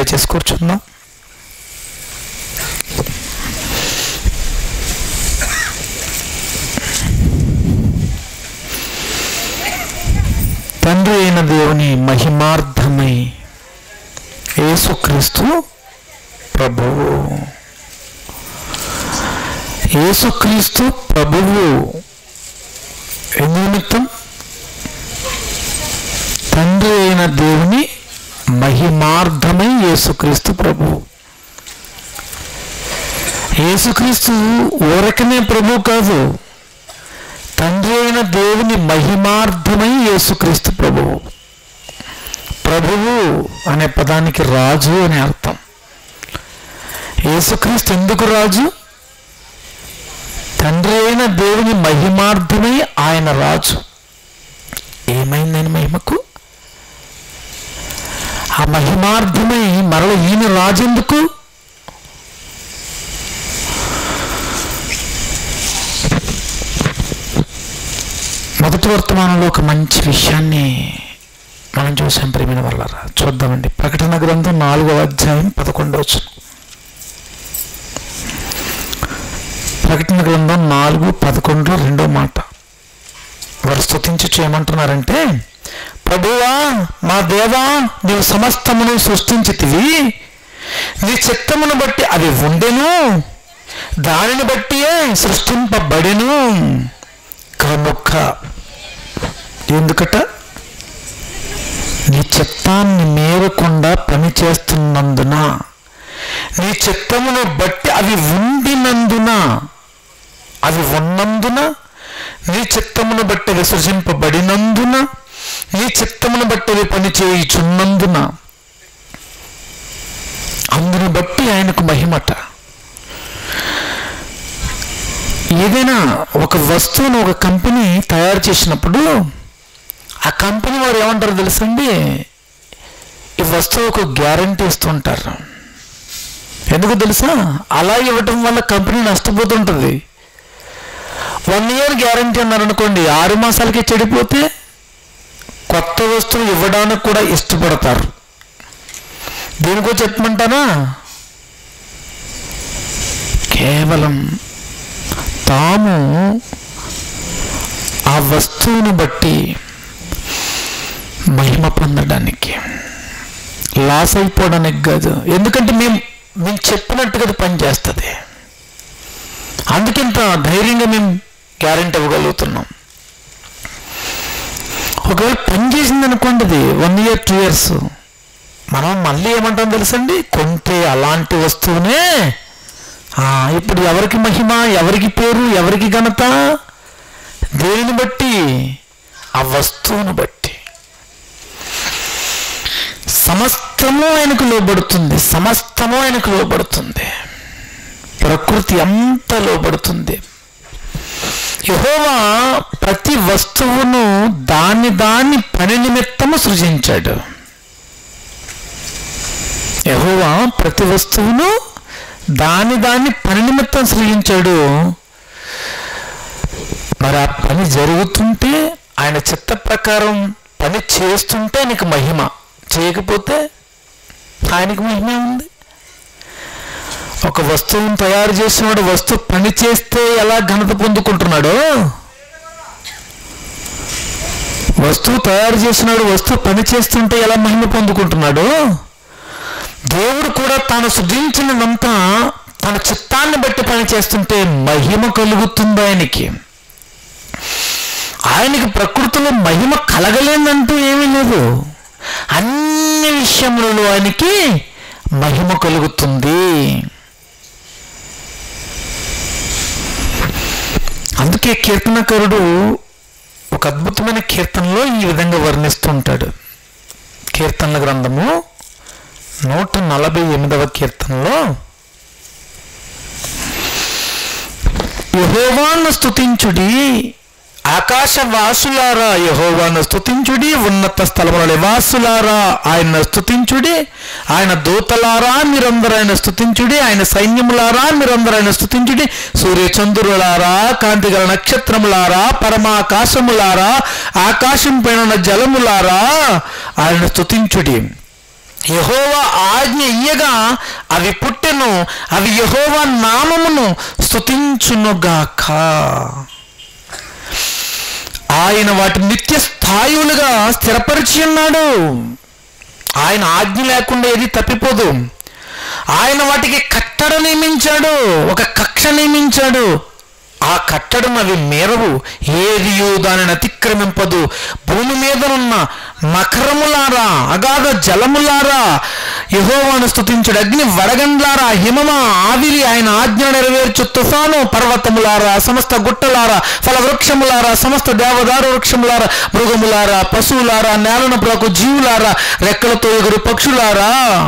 దయచేసి కూర్చుందాం తండ్రి అయిన దేవుని మహిమార్థమై యేసుక్రీస్తు ప్రభువు యేసుక్రీస్తు ప్రభువు ఎందు నిమిత్తం తండ్రి అయిన దేవుని మహిమార్థమై యేసుక్రీస్తు ప్రభువు యేసుక్రీస్తు ఊరకనే ప్రభు కాదు తండ్రి అయిన దేవుని మహిమార్థమై యేసుక్రీస్తు ప్రభువు ప్రభువు అనే పదానికి రాజు అని అర్థం యేసుక్రీస్తు ఎందుకు రాజు తండ్రి అయిన దేవుని మహిమార్థమై ఆయన రాజు ఏమైందని మహిమకు ఆ మహిమార్థమై మరల ఈయన రాజు ఎందుకు మొదటి వర్తమానంలో ఒక మంచి విషయాన్ని మనం చూసాం ప్రేమిన వల్ల చూద్దామండి ప్రకటన గ్రంథం నాలుగవ అధ్యాయం పదకొండవ వచనం ప్రకటన గ్రంథం నాలుగు పదకొండు రెండో మాట వారు స్తుతించి చేయమంటున్నారంటే ప్రభువా మా దేవా నీవు సమస్తమును సృష్టించితివి నీ చిత్తమును బట్టి అవి ఉండెను దానిని బట్టియే సృష్టింపబడెను కనుక ఎందుకట నీ చిత్తాన్ని మేరకుండా పనిచేస్తున్నందున నీ చిత్తమును బట్టి అవి ఉండినందున అవి ఉన్నందున నీ చిత్తమును బట్టి అవి సృజింపబడినందున నీ చిత్తమును బట్టి అవి పని చేయుచున్నందున అందుని బట్టి ఆయనకు మహిమట ఏదైనా ఒక వస్తువును ఒక కంపెనీ తయారు చేసినప్పుడు ఆ కంపెనీ వారు ఏమంటారు తెలుసండి ఈ వస్తువుకు గ్యారంటీ ఇస్తుంటారు ఎందుకు తెలుసా అలా ఇవ్వటం వల్ల కంపెనీ నష్టపోతుంటుంది వన్ ఇయర్ గ్యారంటీ అన్నారనుకోండి ఆరు మాసాలకి చెడిపోతే కొత్త వస్తువు ఇవ్వడానికి కూడా ఇష్టపడతారు దేనికో చెప్పమంటారా కేవలం తాము ఆ వస్తువుని బట్టి మహిమ పొందడానికి లాస్ అయిపోవడానికి కాదు ఎందుకంటే మేము మేము చెప్పినట్టుగా అది పనిచేస్తుంది అందుకింత ధైర్యంగా మేము గ్యారెంటీ ఇవ్వగలుగుతున్నాం ఒకవేళ పని చేసింది అనుకోండి అది వన్ ఇయర్ టూ ఇయర్స్ మనం మళ్ళీ ఏమంటాం తెలుసండి కొంటే అలాంటి వస్తువునే ఆ, ఇప్పుడు ఎవరికి మహిమ ఎవరికి పేరు ఎవరికి ఘనత దేనిని బట్టి ఆ వస్తువును బట్టి సమస్తము ఆయనకు లోబడుతుంది సమస్తము ఆయనకు లోబడుతుంది ప్రకృతి అంత లోబడుతుంది యహోవా ప్రతి వస్తువును దాని దాని పని నిమిత్తము సృజించాడు యహోవా ప్రతి వస్తువును దాని దాన్ని పని నిమిత్తం సృజించాడు మరి ఆ పని జరుగుతుంటే ఆయన చిత్త ప్రకారం పని చేస్తుంటే నీకు మహిమ చేయకపోతే ఆయనకు మహిమ ఉంది ఒక వస్తువును తయారు చేసినవాడు వస్తువు పని చేస్తే ఎలా ఘనత పొందుకుంటున్నాడో వస్తువు తయారు చేసినాడు వస్తువు పని చేస్తుంటే ఎలా మహిమ పొందుకుంటున్నాడో దేవుడు కూడా తాను సృజించినదంతా తన చిత్తాన్ని బట్టి పని చేస్తుంటే మహిమ కలుగుతుంది ఆయనకి ఆయనకి ప్రకృతిలో మహిమ కలగలేదంటూ ఏమీ లేదు అన్ని విషయములలో ఆయనకి మహిమ కలుగుతుంది అందుకే కీర్తనకారుడు ఒక అద్భుతమైన కీర్తనలో ఈ విధంగా వర్ణిస్తూ ఉంటాడు కీర్తనల గ్రంథము నూట నలభై ఎనిమిదవ కీర్తనలో యహోవాను స్తుతించుడి ఆకాశ వాసులారా యహోవాను స్తుతించుడి ఉన్నత స్థలముల నివాసులారా ఆయన స్తుతించుడి ఆయన దూతలారా మీరందరూ ఆయన స్తుతించుడి ఆయన సైన్యములారా మీరందరూ ఆయన స్తుతించుడి సూర్యచంద్రులారా కాంతిగల నక్షత్రములారా పరమాకాశములారా ఆకాశం పైన ఉన్న జలములారా ఆయన స్తుతించుడి యహోవా ఆజ్ఞ ఇయ్యగా అవి పుట్టెను అవి యహోవా నామమును స్తుతించునుగాక ఆయన వాటి నిత్య స్థాయులుగా స్థిరపరిచి ఉన్నాడు ఆయన ఆజ్ఞ లేకుండా ఏది తప్పిపోదు ఆయన వాటికి కట్టడ నియమించాడు ఒక కక్ష నియమించాడు ఆ కట్టడం అవి మేరవు ఏదియు దానిని అతిక్రమింపదు భూమి మీదనున్న మకరములారా అగాధ జలములారా యహోవాను స్తుతించుడు అగ్ని వడగండ్లారా హిమమ ఆవిరి ఆయన ఆజ్ఞ నెరవేర్చు తుఫాను పర్వతములారా సమస్త గుట్టలారా ఫల వృక్షములారా సమస్త దేవదారు వృక్షములారా మృగములారా పశువులారా నేలన ప్రకు జీవులారా రెక్కలతో ఎగురు పక్షులారా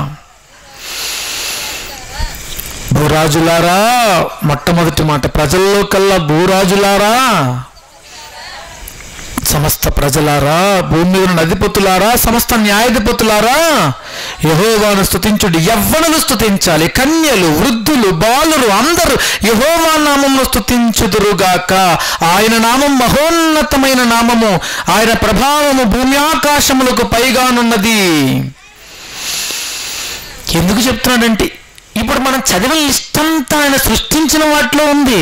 భూరాజులారా మొట్టమొదటి మాట ప్రజల్లో కల్లా భూరాజులారా సమస్త ప్రజలారా భూమి మీద ఉన్న అధిపతులారా సమస్త న్యాయాధిపతులారా యహోవాను స్తుతించుడు ఎవ్వనులు స్తుతించాలి కన్యలు వృద్ధులు బాలురు అందరూ యహోవా నామమును స్తుతించుదురుగాక ఆయన నామం మహోన్నతమైన నామము ఆయన ప్రభావము భూమి ఆకాశములకు పైగానున్నది ఎందుకు చెప్తున్నాడంటే ఇప్పుడు మనం చదివిన లిస్ట్ అంతా ఆయన సృష్టించిన వాటిలో ఉంది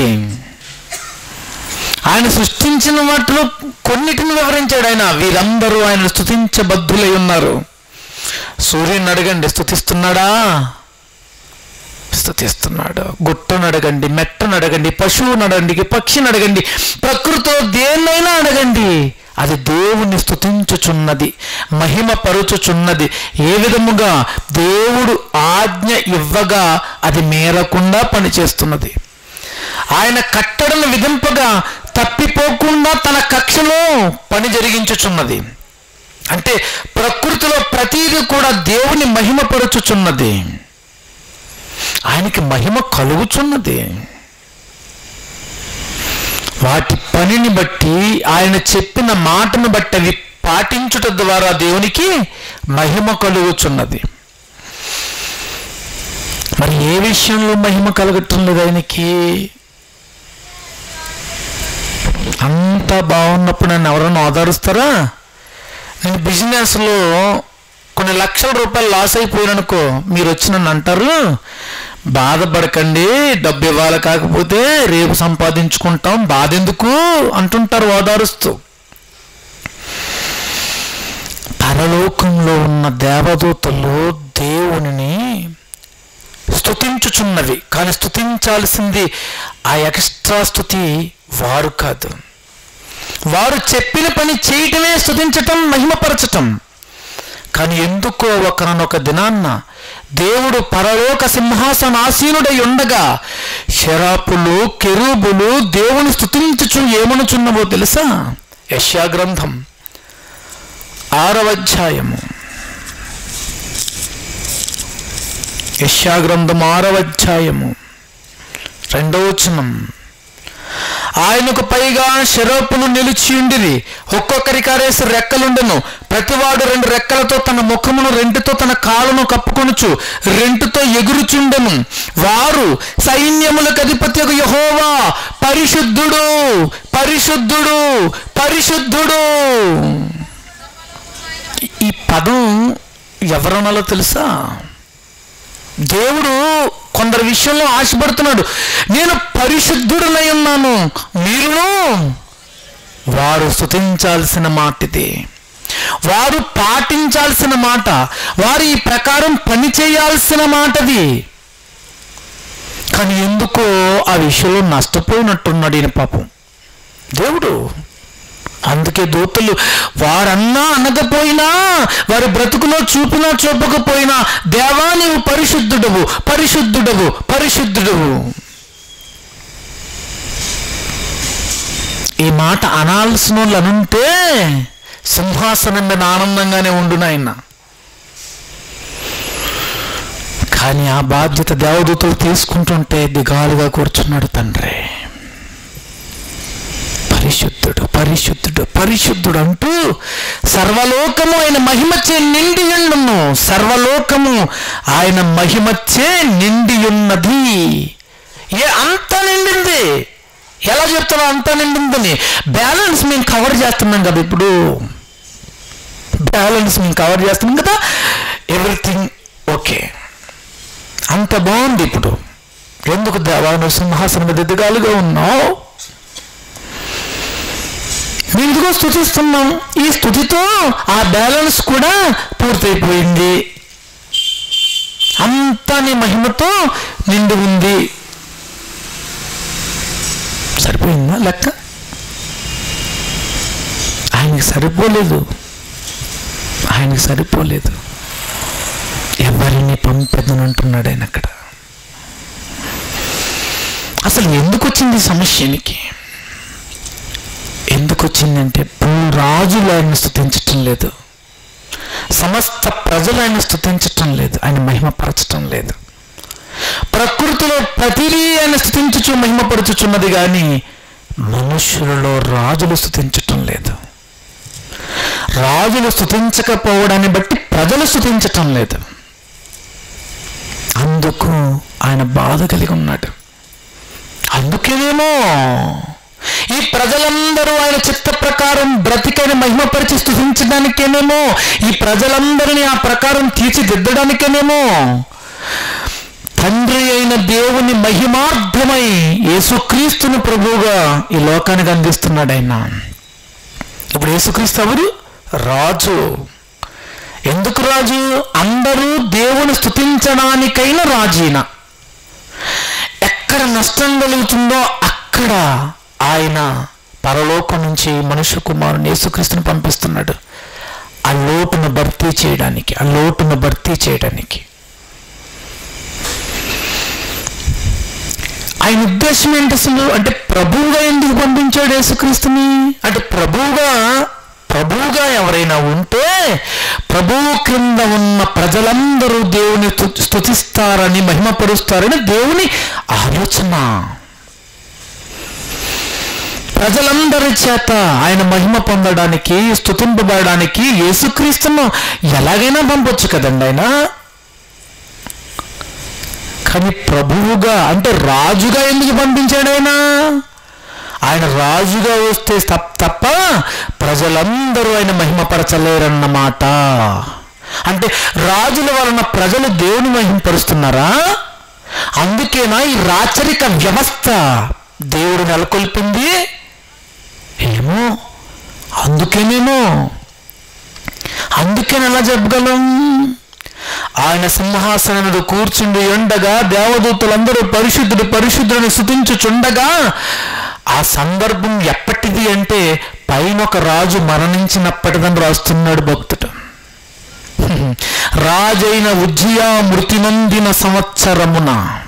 ఆయన సృష్టించిన వాటిలో కొన్నిటిని వివరించాడు ఆయన వీరందరూ ఆయన స్థుతించబద్ధులై ఉన్నారు సూర్యుని అడగండి స్థుతిస్తున్నాడా స్థుతిస్తున్నాడు గుట్టను అడగండి మెట్టను అడగండి పశువును అడగండి పక్షిని అడగండి ప్రకృతిలో దేన్నైనా అడగండి అది దేవుని స్థుతించుచున్నది మహిమ పరుచుచున్నది ఏ విధముగా దేవుడు ఆజ్ఞ ఇవ్వగా అది మేరకుండా పనిచేస్తున్నది ఆయన కట్టడను విధింపగా తప్పిపోకుండా తన కక్షలో పని జరిగించుచున్నది అంటే ప్రకృతిలో ప్రతీది కూడా దేవుని మహిమపరుచుచున్నది ఆయనకి మహిమ కలుగుచున్నది వాటి పనిని బట్టి ఆయన చెప్పిన మాటను బట్టి అవి పాటించుట ద్వారా దేవునికి మహిమ కలుగుచున్నది మరి ఏ విషయంలో మహిమ కలగటం లేదు ఆయనకి అంతా బాగున్నప్పుడు నన్ను ఎవరైనా ఓదారుస్తారా నేను బిజినెస్లో కొన్ని లక్షల రూపాయలు లాస్ అయిపోయాననుకో మీరు వచ్చి నన్ను అంటారు బాధపడకండి డబ్బు ఇవ్వాలి కాకపోతే రేపు సంపాదించుకుంటాం బాధ ఎందుకు అంటుంటారు ఓదారుస్తూ పరలోకంలో ఉన్న దేవదూతలు దేవునిని స్తుతించుచున్నవి కానీ స్తుతించాల్సింది ఆ ఎక్స్ట్రా స్థుతి వారు కాదు వారు చెప్పిన పని చేయటమే స్తుతించటం మహిమపరచటం కానీ ఎందుకో ఒకనొక దినాన్న దేవుడు పరలోక సింహాసనాసీనుడై ఉండగా శరాపులు కెరూబులు దేవుని స్తుతించుచు ఏమనుచున్నవో తెలుసా యశ్యా గ్రంథం ఆరవ అధ్యాయము యశ్యా గ్రంథం ఆరవ అధ్యాయము రెండవ వచనం ఆయనకు పైగా శరోపులు నిలిచి ఉండిరి ఒక్కొక్కరికి ఆరేసి రెక్కలుండెను ప్రతివాడు రెండు రెక్కలతో తన ముఖమును రెంటితో తన కాళ్ళను కప్పుకొనుచు రెంటితో ఎగురుచుండెను వారు సైన్యములకు అధిపతి యహోవా పరిశుద్ధుడు పరిశుద్ధుడు పరిశుద్ధుడు ఈ పదం ఎవరనాలో తెలుసా దేవుడు కొందరి విషయంలో ఆశపడుతున్నాడు నేను పరిశుద్ధుడనై ఉన్నాను మీరును వారు స్తుతించాల్సిన మాట ఇది వారు పాటించాల్సిన మాట వారు ఈ ప్రకారం పని చేయాల్సిన మాటది కానీ ఎందుకో ఆ విషయంలో నష్టపోయినట్టున్నాడు ఈయన పాపం దేవుడు అందుకే దూతలు వారన్నా అనకపోయినా వారి బ్రతుకులో చూపినా చూపకపోయినా దేవా నీవు పరిశుద్ధుడవు పరిశుద్ధుడవు పరిశుద్ధుడవు ఈ మాట అనాల్సిన వాళ్ళు అనుంటే సింహాసనం మీద ఆనందంగానే ఉండు నాయన కానీ ఆ బాధ్యత దేవదూతలు తీసుకుంటుంటే దిగాలుగా కూర్చున్నాడు తండ్రి పరిశుద్ధుడు పరిశుద్ధుడు పరిశుద్ధుడు అంటూ సర్వలోకము ఆయన మహిమచే నిండి ఉండును సర్వలోకము ఆయన మహిమచే నిండి ఉన్నది ఏ అంత నిండింది ఎలా చెప్తారో అంత నిండిందని బ్యాలెన్స్ మేము కవర్ చేస్తున్నాం కదా ఇప్పుడు బ్యాలెన్స్ మేము కవర్ చేస్తున్నాం కదా ఎవ్రీథింగ్ ఓకే అంత బాగుంది ఇప్పుడు ఎందుకు దేవా నువ్వు సింహాసనం మీద ఎదగాలుగా ఉన్నావు మేము ఇదిగో స్థుతిస్తున్నాం ఈ స్థుతితో ఆ బ్యాలెన్స్ కూడా పూర్తయిపోయింది అంతా నీ మహిమతో నిండి ఉంది సరిపోయిందా లెక్క ఆయనకి సరిపోలేదు ఆయనకి సరిపోలేదు ఎవరిని పంపెదనంటున్నాడు ఆయన అక్కడ అసలు ఎందుకు వచ్చింది ఈ సమస్యనికి ఎందుకు వచ్చిందంటే రాజులు ఆయన స్థుతించటం లేదు సమస్త ప్రజలు ఆయన స్థుతించటం లేదు ఆయన మహిమపరచటం లేదు ప్రకృతిలో ప్రతిదీ ఆయన స్థుతించుచు మహిమపరచుచున్నది కానీ మనుషులలో రాజులు స్థుతించటం లేదు రాజులు స్థుతించకపోవడాన్ని బట్టి ప్రజలు స్థుతించటం లేదు అందుకు ఆయన బాధ కలిగి ఉన్నాడు అందుకేనేమో ఈ ప్రజలందరూ ఆయన చిత్త ప్రకారం బ్రతికైన మహిమపరిచి స్థుతించడానికేనేమో ఈ ప్రజలందరినీ ఆ ప్రకారం తీర్చిదిద్దడానికేనేమో తండ్రి అయిన దేవుని మహిమార్థమై యేసుక్రీస్తుని ప్రభువుగా ఈ లోకానికి అందిస్తున్నాడు ఆయన ఇప్పుడు యేసుక్రీస్తు ఎవరు రాజు ఎందుకు రాజు అందరూ దేవుని స్థుతించడానికైన రాజీన ఎక్కడ నష్టం కలుగుతుందో అక్కడ ఆయన పరలోకం నుంచి మనుష్య కుమారుని యేసుక్రీస్తుని పంపిస్తున్నాడు ఆ లోటును భర్తీ చేయడానికి ఆ లోటును భర్తీ చేయడానికి ఆయన ఉద్దేశం ఏంటి అసలు అంటే ప్రభువుగా ఎందుకు పంపించాడు యేసుక్రీస్తుని అంటే ప్రభువుగా ప్రభువుగా ఎవరైనా ఉంటే ప్రభువు క్రింద ఉన్న ప్రజలందరూ దేవుని స్తు- స్తుతిస్తారని మహిమపరుస్తారని దేవుని ఆలోచన ప్రజలందరి చేత ఆయన మహిమ పొందడానికి స్తుతింపబడడానికి యేసుక్రీస్తును ఎలాగైనా పంపొచ్చు కదండి ఆయన కానీ ప్రభువుగా అంటే రాజుగా ఎందుకు పంపించాడు ఆయన ఆయన రాజుగా వస్తే తప్ప తప్ప ప్రజలందరూ ఆయన మహిమపరచలేరన్నమాట అంటే రాజుల వలన ప్రజలు దేవుని మహిమపరుస్తున్నారా అందుకేనా ఈ రాచరిక వ్యవస్థ దేవుడు నెలకొల్పింది ఏమో అందుకేనేమో అందుకని ఎలా చెప్పగలం ఆయన సింహాసనం మీద కూర్చుండి ఉండగా దేవదూతలందరూ పరిశుద్ధుడు పరిశుద్ధుడిని స్థుతించుచుండగా ఆ సందర్భం ఎప్పటిది అంటే పైన ఒక రాజు మరణించినప్పటిదని రాస్తున్నాడు భక్తుడు రాజైన ఉజ్జియా మృతి నొందిన సంవత్సరమున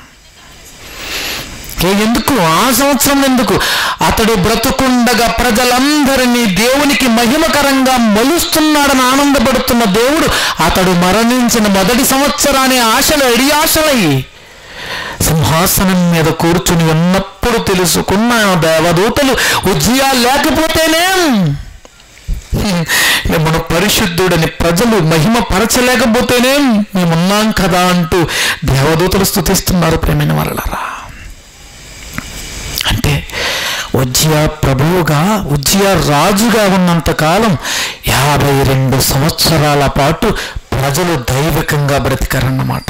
ఏ ఎందుకు ఆ సంవత్సరం ఎందుకు అతడు బ్రతుకుండగా ప్రజలందరినీ దేవునికి మహిమకరంగా మలుస్తున్నాడని ఆనందపడుతున్న దేవుడు అతడు మరణించిన మొదటి సంవత్సరాన్ని ఆశలు ఎడి ఆశలై సింహాసనం మీద కూర్చుని ఉన్నప్పుడు తెలుసుకున్న దేవదూతలు ఉజ్జియా లేకపోతేనేం మన పరిశుద్ధుడని ప్రజలు మహిమ పరచలేకపోతేనేం మేమున్నాం కదా అంటూ దేవదూతలు స్థుతిస్తున్నారు ప్రేమైన వరలరా అంటే ఉజ్జియా ప్రభువుగా ఉజ్జియా రాజుగా ఉన్నంత కాలం యాభై రెండు సంవత్సరాల పాటు ప్రజలు దైవికంగా బ్రతికారన్నమాట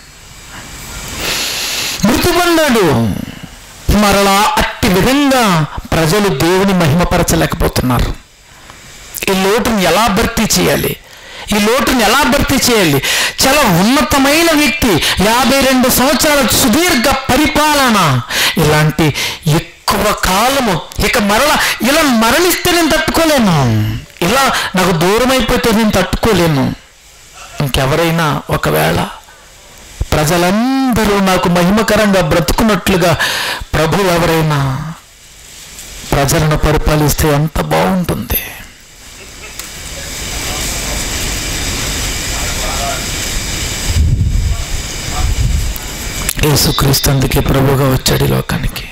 మృతి పొందాడు మరలా అట్టి విధంగా ప్రజలు దేవుని మహిమపరచలేకపోతున్నారు ఈ లోటును ఎలా భర్తీ చేయాలి ఈ లోటును ఎలా భర్తీ చేయాలి చాలా ఉన్నతమైన వ్యక్తి యాభై రెండు సంవత్సరాల సుదీర్ఘ పరిపాలన ఇలాంటి ఎక్కువ కాలము ఇక మరలా ఇలా మరణిస్తే నేను తట్టుకోలేను ఇలా నాకు దూరం అయిపోతే నేను తట్టుకోలేను ఇంకెవరైనా ఒకవేళ ప్రజలందరూ నాకు మహిమకరంగా బ్రతుకున్నట్లుగా ప్రభు ఎవరైనా ప్రజలను పరిపాలిస్తే ఎంత బాగుంటుంది యేసుక్రీస్తు అందుకే ప్రభుగా వచ్చాడు ఈ లోకానికి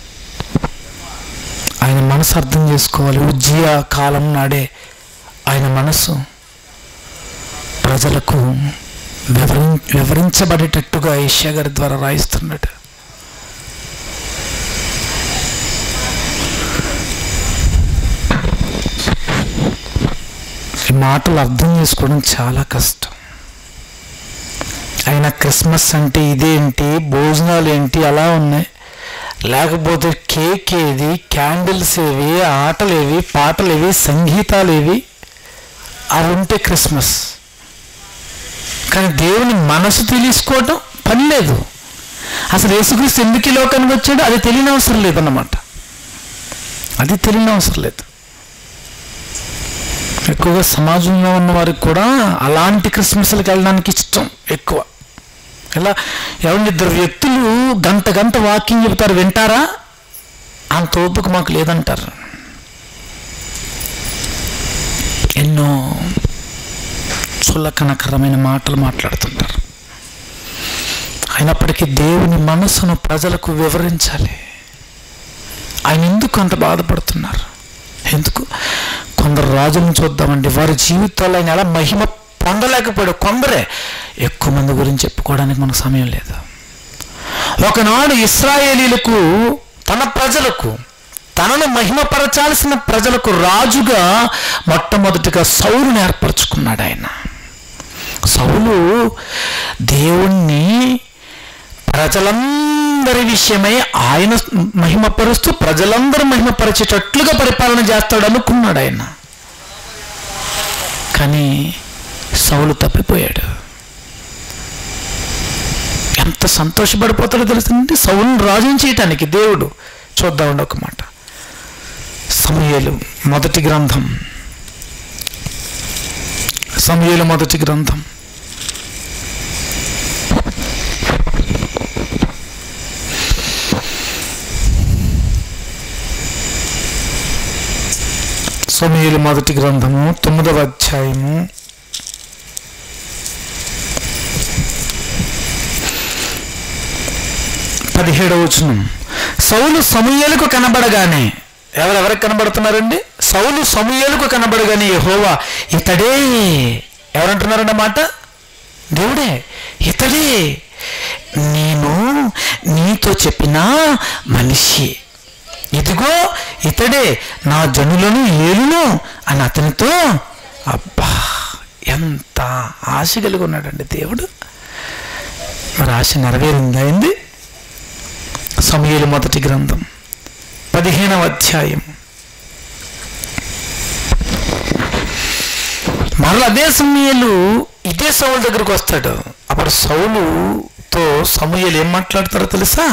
ఆయన మనసు అర్థం చేసుకోవాలి ఉజ్జీయ కాలం నాడే ఆయన మనసు ప్రజలకు వివరి వివరించబడేటట్టుగా ఏషియా గారి ద్వారా రాయిస్తున్నాడు ఈ మాటలు అర్థం చేసుకోవడం చాలా కష్టం అయినా క్రిస్మస్ అంటే ఇదేంటి భోజనాలు ఏంటి అలా ఉన్నాయి లేకపోతే కేక్ ఏది క్యాండిల్స్ ఏవి ఆటలు ఏవి పాటలు ఏవి సంగీతాలు ఏవి అవి ఉంటే క్రిస్మస్ కానీ దేవుని మనసు తెలుసుకోవటం పని లేదు అసలు యేసుక్రీస్తు ఎందుకు ఈ లోకానికి వచ్చాడు అది తెలియని అవసరం లేదన్నమాట అది తెలియని అవసరం లేదు ఎక్కువగా సమాజంలో ఉన్న వారికి కూడా అలాంటి క్రిస్మస్లకు వెళ్ళడానికి ఇష్టం ఎక్కువ ఇలా ఎవరిని ఇద్దరు వ్యక్తులు గంట గంట వాకింగ్ చెబుతారు వింటారా అంత ఓపిక మాకు లేదంటారు ఎన్నో చుల్లకనకరమైన మాటలు మాట్లాడుతుంటారు అయినప్పటికీ దేవుని మనసును ప్రజలకు వివరించాలి ఆయన ఎందుకు అంత బాధపడుతున్నారు ఎందుకు కొందరు రాజులను చూద్దామండి వారి జీవితాల్లో ఆయన ఎలా మహిమ పొందలేకపోయాడు కొందరే ఎక్కువ మంది గురించి చెప్పుకోవడానికి మనకు సమయం లేదు ఒకనాడు ఇస్రాయేలీలకు తన ప్రజలకు తనను మహిమపరచాల్సిన ప్రజలకు రాజుగా మొట్టమొదటిగా సౌలుని ఏర్పరచుకున్నాడు ఆయన సౌలు దేవుణ్ణి ప్రజలందరి విషయమై ఆయన మహిమపరుస్తూ ప్రజలందరూ మహిమపరిచేటట్లుగా పరిపాలన చేస్తాడు అనుకున్నాడు ఆయన కానీ సౌలు తప్పిపోయాడు ఎంత సంతోషపడిపోతాడో తెలుస్తుంది సౌలును రాజుని చేయటానికి దేవుడు చూద్దామండి ఒక మాట సమయలు మొదటి గ్రంథం సమయలు మొదటి గ్రంథం సమయలు మొదటి గ్రంథము తొమ్మిదవ అధ్యాయము పదిహేడవ వచనం సౌలు సమూయేలుకు కనబడగానే ఎవరెవరికి కనబడుతున్నారండి సౌలు సమూయేలుకు కనబడగానే యెహోవా ఇతడే ఎవరంటున్నారండి మాట దేవుడే ఇతడే నేను నీతో చెప్పిన మనిషి ఇదిగో ఇతడే నా జనులను ఏలును అని అతనితో అబ్బా ఎంత ఆశ కలిగి ఉన్నాడండి దేవుడు మరి ఆశ నెరవేరిందా అయింది సమయలు మొదటి గ్రంథం పదిహేనవ అధ్యాయం మరల అదే సమయలు ఇదే సౌలు దగ్గరకు వస్తాడు అప్పుడు సౌలుతో సమూహలు ఏం మాట్లాడతారో తెలుసా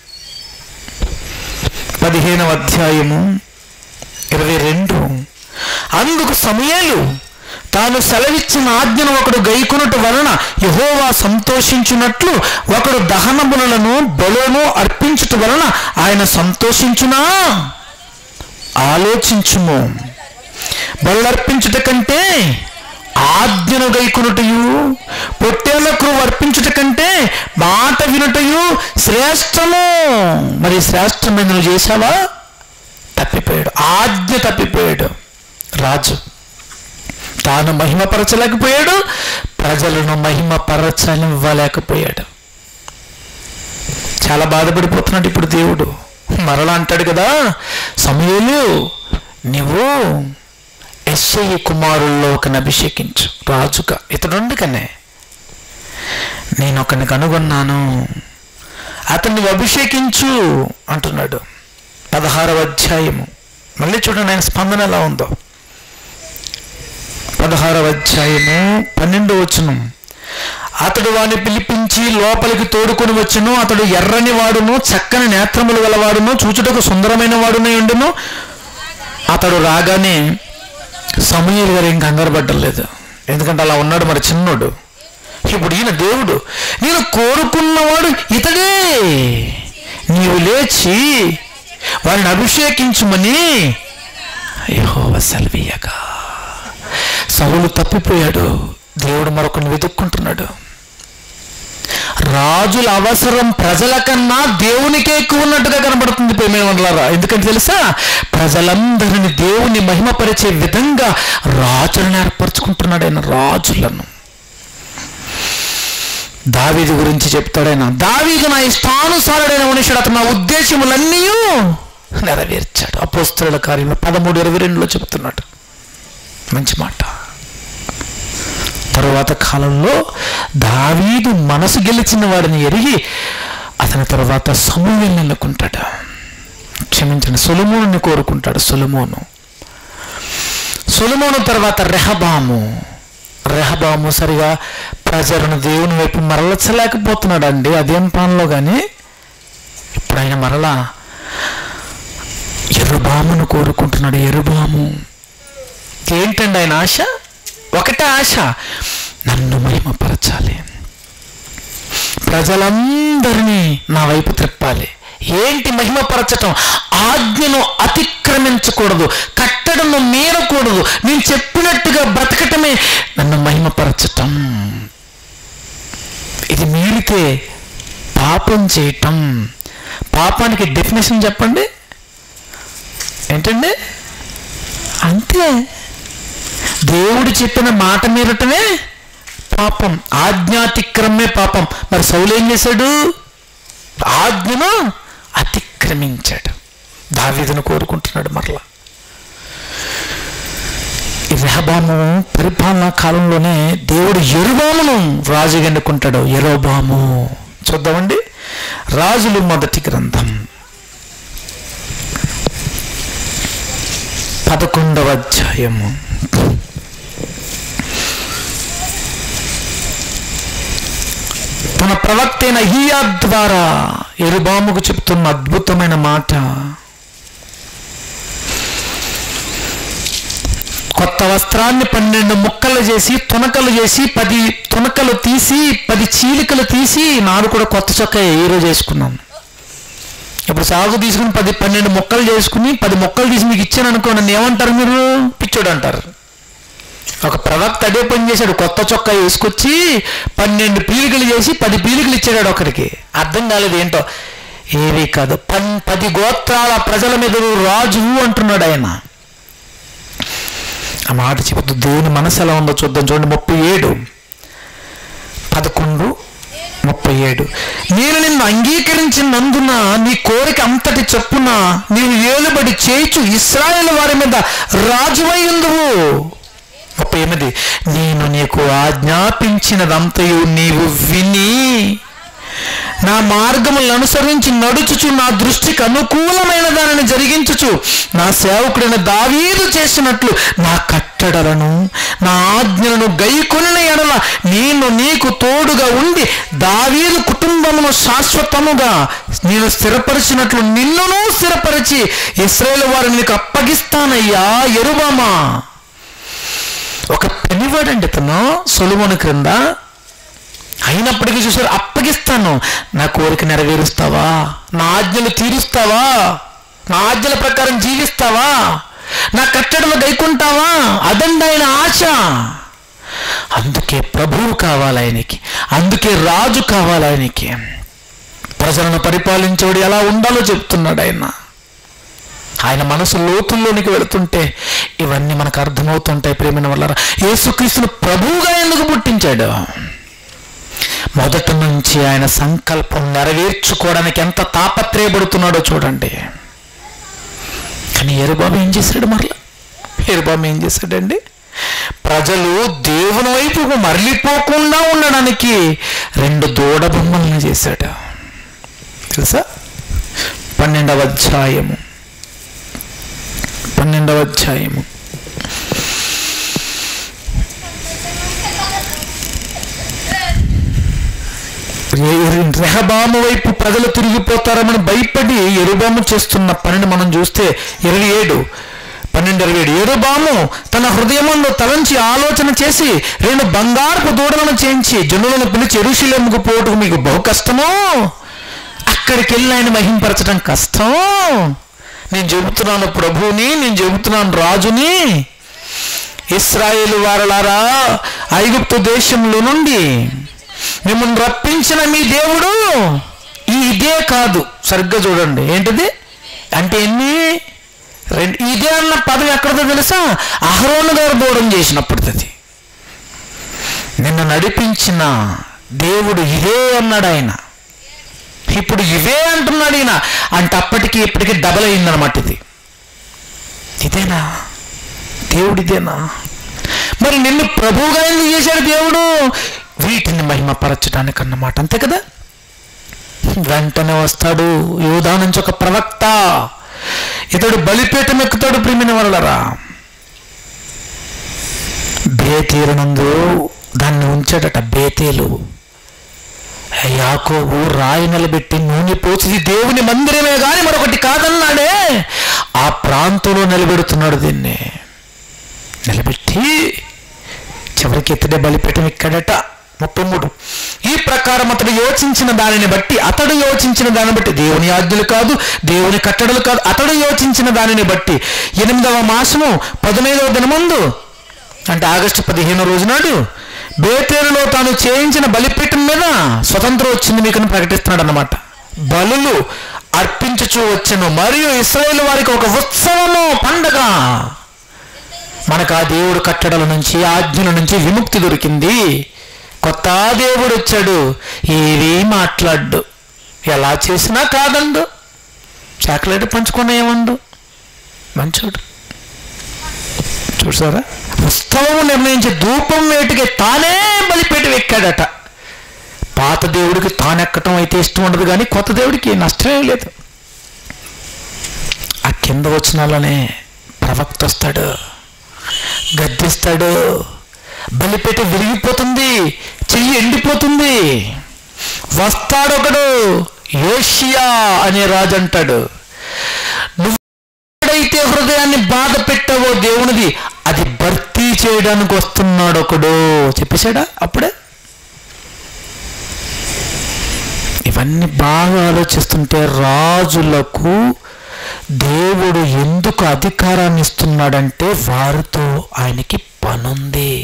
పదిహేనవ అధ్యాయము ఇరవై రెండు అందుకు సమయాలు తాను సెలవిచ్చిన ఆజ్ఞను ఒకడు గైకొనుట వలన యహోవా సంతోషించున్నట్లు ఒకడు దహనములను బలులను అర్పించుట వలన ఆయన సంతోషించునా ఆలోచించుము బలర్పించుట కంటే ఆజ్ఞను గైకొనుటయు పొట్టేళ్లకు అర్పించుట కంటే మాట వినుటయు శ్రేష్టము మరి శ్రేష్టమైన నువ్వు చేశావా తప్పిపోయాడు ఆజ్ఞ తప్పిపోయాడు రాజు తాను మహిమపరచలేకపోయాడు ప్రజలను మహిమపరచనివ్వలేకపోయాడు చాలా బాధపడిపోతున్నాడు ఇప్పుడు దేవుడు మరలా అంటాడు కదా సమయంలో నువ్వు ఎస్ఐ కుమారుల్లో ఒకని అభిషేకించు రాజుగా ఇతడు కనే నేను ఒకని కనుగొన్నాను అతన్ని అభిషేకించు అంటున్నాడు పదహారవ అధ్యాయము మళ్ళీ చూడండి ఆయన స్పందన ఎలా ఉందో పదహారవ అధ్యాయము పన్నెండు వచనం అతడు వాని పిలిపించి లోపలికి తోడుకొని వచ్చును అతడు ఎర్రని వాడును చక్కని నేత్రములు గలవాడును చూచుటకు సుందరమైన వాడునే ఉండును అతడు రాగానే సమూహలు గారు ఏం కంగారు పడ్డలేదు ఎందుకంటే అలా ఉన్నాడు మరి చిన్నోడు ఇప్పుడు ఈయన దేవుడు నేను కోరుకున్నవాడు ఇతడే నీవు లేచి వారిని అభిషేకించుమని యెహోవా సెలవీయగా సౌలు తప్పిపోయాడు దేవుడు మరొకరిని వెతుక్కుంటున్నాడు రాజుల అవసరం ప్రజల కన్నా దేవునికే ఎక్కువ ఉన్నట్టుగా కనబడుతుంది ప్రేమేమన్నారా ఎందుకంటే తెలుసా ప్రజలందరిని దేవుని మహిమపరిచే విధంగా రాజులను ఏర్పరచుకుంటున్నాడు ఆయన రాజులను దావీదు గురించి చెప్తాడైనా దావీదు నా ఇష్టానుసారుడైన మనుషుడు అతను నా ఉద్దేశములన్నీ నెరవేర్చాడు అపోస్తుల కార్యంలో పదమూడు ఇరవై రెండులో చెప్తున్నాడు మంచి మాట తరువాత కాలంలో దావీదు మనసు గెలిచిన వాడిని ఎరిగి అతని తర్వాత సమూహం ఎన్నుకుంటాడు క్షమించండి సొలమోనుని కోరుకుంటాడు సొలమోను సొలమోను తర్వాత రెహబాము రెహబాము సరిగా ప్రజలను దేవుని వైపు మరలచలేకపోతున్నాడు అండి అదేం పనిలో కానీ ఇప్పుడు ఆయన మరలా ఎరుబామును కోరుకుంటున్నాడు ఎరుబాము ఏంటండి ఆయన ఆశ ఒకటే ఆశ నన్ను మహిమపరచాలి ప్రజలందరినీ నా వైపు త్రిప్పాలి ఏంటి మహిమపరచటం ఆజ్ఞను అతిక్రమించకూడదు కట్టడను మీరకూడదు నేను చెప్పినట్టుగా బ్రతకటమే నన్ను మహిమపరచటం ఇది మీరితే పాపం చేయటం పాపానికి డెఫినేషన్ చెప్పండి ఏంటండి అంతే దేవుడు చెప్పిన మాట మీరటమే పాపం ఆజ్ఞాతిక్రమే పాపం మరి సౌలు ఏం చేశాడు ఆజ్ఞను అతిక్రమించాడు దావీదును కోరుకుంటున్నాడు మరలా ఈ రెహబాము పరిపాలనా కాలంలోనే దేవుడు ఎరుబామును రాజుగా ఎన్నుకుంటాడు ఎరోబాము చూద్దామండి రాజులు మొదటి గ్రంథం పదకొండవ అధ్యాయము తన ప్రవక్త అయిన హియా ద్వారా ఎరుబాముకు చెప్తున్న అద్భుతమైన మాట కొత్త వస్త్రాన్ని పన్నెండు ముక్కలు చేసి తునకలు చేసి పది తునకలు తీసి పది చీలికలు తీసి నాడు కూడా కొత్త చొక్కా ఈరోజు వేసుకున్నాను ఇప్పుడు సాగు తీసుకుని పది పన్నెండు మొక్కలు చేసుకుని పది మొక్కలు తీసి మీకు ఇచ్చాను అనుకో నన్ను ఏమంటారు మీరు పిచ్చోడు అంటారు ఒక ప్రవక్త అదే పని చేశాడు కొత్త చొక్కా వేసుకొచ్చి పన్నెండు పీలికలు చేసి పది పీలికలు ఇచ్చాడు ఒకరికి అర్థం కాలేదు ఏంటో ఏవి కాదు పన్ పది గోత్రాల ప్రజల మీద నువ్వు రాజువు అంటున్నాడు ఆయన ఆ మాట చెబుతూ దేవుని మనసు ఎలా ఉందో చూద్దాం చూడండి ముప్పై ఏడు పదకొండు ముప్పై ఏడు నేను నిన్ను అంగీకరించినందున నీ కోరిక అంతటి చొప్పున నీవు ఏలుబడి చేయిచు ఇస్రాయేల్ వారి మీద రాజువై ఉందువు ముప్పై ఎనిమిది నేను నీకు ఆజ్ఞాపించినదంతయు నీవు విని నా మార్గములను అనుసరించి నడుచుచు నా దృష్టికి అనుకూలమైన దానిని జరిగించుచు నా సేవకుడైన దావీదు చేసినట్లు నా కట్టడలను నా ఆజ్ఞలను గైకొనిన ఎడల నేను నీకు తోడుగా ఉండి దావీదు కుటుంబమును శాశ్వతముగా నేను స్థిరపరిచినట్లు నిన్నును స్థిరపరిచి ఇస్రాయేల్ వారిని నీకు అప్పగిస్తానయ్యా ఎరుబామా ఒక పెనివాడండి ఇతను సొలుమోని క్రింద అయినప్పటికీ చూసారు అప్పగిస్తాను నా కోరిక నెరవేరుస్తావా నా ఆజ్ఞలు తీరుస్తావా నా ఆజ్ఞల ప్రకారం జీవిస్తావా నా కట్టడలు గైకుంటావా అదండి ఆయన ఆశ అందుకే ప్రభువు కావాలి ఆయనకి అందుకే రాజు కావాలి ఆయనకి ప్రజలను పరిపాలించేవాడు ఎలా ఉండాలో చెప్తున్నాడు ఆయన ఆయన మనసు లోతుల్లోనికి వెళుతుంటే ఇవన్నీ మనకు అర్థమవుతుంటాయి ప్రేమైన వల్ల యేసుక్రీస్తును ప్రభువుగా ఎందుకు పుట్టించాడు మొదటి నుంచి ఆయన సంకల్పం నెరవేర్చుకోవడానికి ఎంత తాపత్రయపడుతున్నాడో చూడండి కానీ ఎరుబాబు ఏం చేశాడు మరలా ఎరుబాబు ఏం చేశాడండి ప్రజలు దేవుని వైపుకు మరలిపోకుండా ఉండడానికి రెండు దూడ బొమ్మలను చేశాడు తెలుసా పన్నెండవ అధ్యాయము పన్నెండవ అధ్యాయము రెహబాము వైపు ప్రజలు తిరిగిపోతారని భయపడి ఎరుబాము చేస్తున్న పనిని మనం చూస్తే ఇరవై ఏడు పన్నెండు ఇరవై ఏడు ఎరుబాము తన హృదయమంలో తలంచి ఆలోచన చేసి రెండు బంగారపు దూడలను చేయించి జనులను పిలిచి ఎరుశిలెముకు పోటుకు మీకు బహు కష్టమో అక్కడికి వెళ్ళి ఆయన మహింపరచడం కష్టం నేను చెబుతున్నాను ప్రభువుని నేను చెబుతున్నాను రాజుని ఇస్రాయేల్ వారలారా ఐగుప్తు దేశంలో నుండి మిమ్మల్ని రప్పించిన మీ దేవుడు ఈ ఇదే కాదు సరిగ్గా చూడండి ఏంటిది అంటే ఎన్ని రెండు ఇదే అన్న పదం ఎక్కడదో తెలుసా అహరోను గారు బోధం చేసినప్పుడు అది నిన్ను నడిపించిన దేవుడు ఇదే అన్నాడు ఆయన ఇప్పుడు ఇవే అంటున్నాడు ఈయన అంటే అప్పటికి ఇప్పటికి డబల్ అయిందనమాట ఇది ఇదేనా దేవుడిదేనా మరి నిన్ను ప్రభువుగా ఎందుకు చేశాడు దేవుడు వీటిని మహిమపరచడానికి అన్నమాట అంతే కదా వెంటనే వస్తాడు యూదా నుంచి ఒక ప్రవక్త ఇతడు బలిపీఠం ఎక్కుతాడు ప్రిమిన వరలరా బేతీరునందు దాన్ని ఉంచాడట బేతేలు యాకోబు రాయి నిలబెట్టి నూనె పోసి దేవుని మందిరమే గాని మరొకటి కాదన్నాడే ఆ ప్రాంతంలో నిలబెడుతున్నాడు దీన్ని నిలబెట్టి చివరికి ఇతడే బలిపీఠం ఇక్కడట ముప్పై మూడు ఈ ప్రకారం అతడు యోచించిన దానిని బట్టి అతడు యోచించిన దానిని బట్టి దేవుని ఆజ్ఞలు కాదు దేవుని కట్టడలు కాదు అతడు యోచించిన దానిని బట్టి ఎనిమిదవ మాసము పదిహేదవ దినమందు అంటే ఆగస్టు పదిహేను రోజు నాడు బేతేరులో తాను చేయించిన బలిపీఠం మీద స్వతంత్రం వచ్చింది మీకు ప్రకటిస్తున్నాడు అన్నమాట బలులు అర్పించుచూ వచ్చెను మరియు ఇస్రాయేల్ వారికి ఒక ఉత్సవము పండగ మనకు ఆ దేవుడు కట్టడల నుంచి ఆజ్ఞల నుంచి విముక్తి దొరికింది కొత్త దేవుడు వచ్చాడు ఏవీ మాట్లాడు ఎలా చేసినా కాదండు చాక్లెట్ పంచుకున్న ఏమండు మంచోడు చూసారా ఉత్సవం నిర్ణయించి ధూపం వేటికి తానే బలిపేట ఎక్కాడట పాత దేవుడికి తానెక్కటం అయితే ఇష్టం ఉండదు కానీ కొత్త దేవుడికి నష్టమే లేదు ఆ కింద వచ్చినాలనే ప్రవక్త వస్తాడు గద్దిస్తాడు బలిపేట విరిగిపోతుంది చెయ్యి ఎండిపోతుంది వస్తాడొకడు యోషియా అనే రాజు అంటాడు నువ్వు ఎక్కడైతే హృదయాన్ని బాధ పెట్టావో దేవునిది అది భర్తీ చేయడానికి వస్తున్నాడు ఒకడు చెప్పేశాడా అప్పుడే ఇవన్నీ బాగా ఆలోచిస్తుంటే రాజులకు దేవుడు ఎందుకు అధికారాన్ని ఇస్తున్నాడంటే వారితో ఆయనకి పనుంది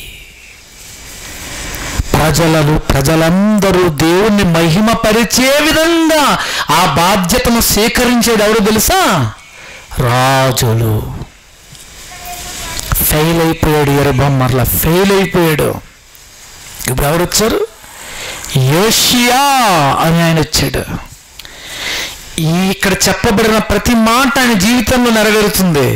ప్రజలను ప్రజలందరూ దేవుణ్ణి మహిమపరిచే విధంగా ఆ బాధ్యతను స్వీకరించేది ఎవరు తెలుసా రాజులు ఫెయిల్ అయిపోయాడు ఎరుబం మరలా ఫెయిల్ అయిపోయాడు ఇప్పుడు ఎవరు వచ్చారు యోషియా అని ఆయన వచ్చాడు ఈ ఇక్కడ చెప్పబడిన ప్రతి మాట ఆయన జీవితంలో నెరవేరుతుంది